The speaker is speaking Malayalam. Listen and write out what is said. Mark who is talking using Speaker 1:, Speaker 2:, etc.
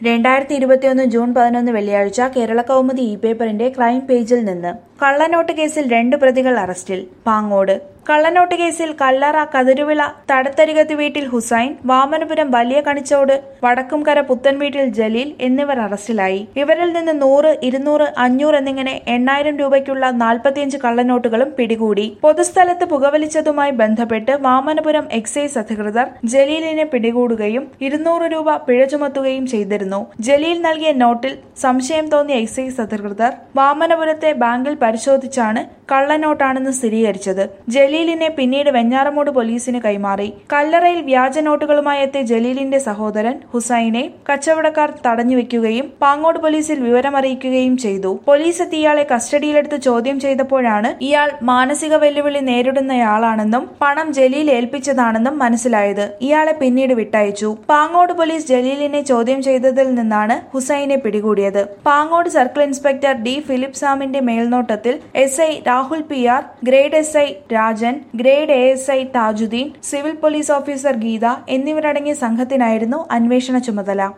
Speaker 1: രണ്ടായിരത്തി ഇരുപത്തിയൊന്ന് ജൂൺ പതിനൊന്ന് വെള്ളിയാഴ്ച കേരള കൗമുദി ഇ പേപ്പറിന്റെ ക്രൈം പേജിൽ നിന്ന് കള്ളനോട്ട് കേസിൽ രണ്ട് പ്രതികൾ അറസ്റ്റിൽ പാങ്ങോട് കള്ളനോട്ട് കേസിൽ കല്ലറ കതിരുവിള തടത്തരികത്ത് വീട്ടിൽ ഹുസൈൻ വാമനപുരം വലിയ കണിച്ചോട് വടക്കുംകര പുത്തൻ വീട്ടിൽ ജലീൽ എന്നിവർ അറസ്റ്റിലായി ഇവരിൽ നിന്ന് നൂറ് ഇരുന്നൂറ് അഞ്ഞൂറ് എന്നിങ്ങനെ എണ്ണായിരം രൂപയ്ക്കുള്ള നാൽപ്പത്തിയഞ്ച് കള്ളനോട്ടുകളും പിടികൂടി പൊതുസ്ഥലത്ത് പുകവലിച്ചതുമായി ബന്ധപ്പെട്ട് വാമനപുരം എക്സൈസ് അധികൃതർ ജലീലിനെ പിടികൂടുകയും ഇരുന്നൂറ് രൂപ പിഴ ചുമത്തുകയും ചെയ്തിരുന്നു ജലീൽ നൽകിയ നോട്ടിൽ സംശയം തോന്നിയ എക്സൈസ് അധികൃതർ വാമനപുരത്തെ ബാങ്കിൽ പരിശോധിച്ചാണ് കള്ളനോട്ടാണെന്ന് സ്ഥിരീകരിച്ചത് ജലീലിനെ പിന്നീട് വെഞ്ഞാറമൂട് പോലീസിന് കൈമാറി കല്ലറയിൽ വ്യാജ നോട്ടുകളുമായി എത്തിയ ജലീലിന്റെ സഹോദരൻ ഹുസൈനെ കച്ചവടക്കാർ തടഞ്ഞുവെക്കുകയും പാങ്ങോട് പോലീസിൽ വിവരമറിയിക്കുകയും ചെയ്തു പോലീസ് എത്തി ഇയാളെ കസ്റ്റഡിയിലെടുത്ത് ചോദ്യം ചെയ്തപ്പോഴാണ് ഇയാൾ മാനസിക വെല്ലുവിളി നേരിടുന്നയാളാണെന്നും പണം ജലീൽ ഏൽപ്പിച്ചതാണെന്നും മനസ്സിലായത് ഇയാളെ പിന്നീട് വിട്ടയച്ചു പാങ്ങോട് പോലീസ് ജലീലിനെ ചോദ്യം ചെയ്തതിൽ നിന്നാണ് ഹുസൈനെ പിടികൂടിയത് Pangode circle inspector D Philip സാമിന്റെ മേൽനോട്ടത്തിൽ S I Rahul P R grade S I Rajan grade A S I Thajudheen civil police officer Geetha എന്നിവരടങ്ങിയ സംഘത്തിനായിരുന്നു അന്വേഷണ ചുമതല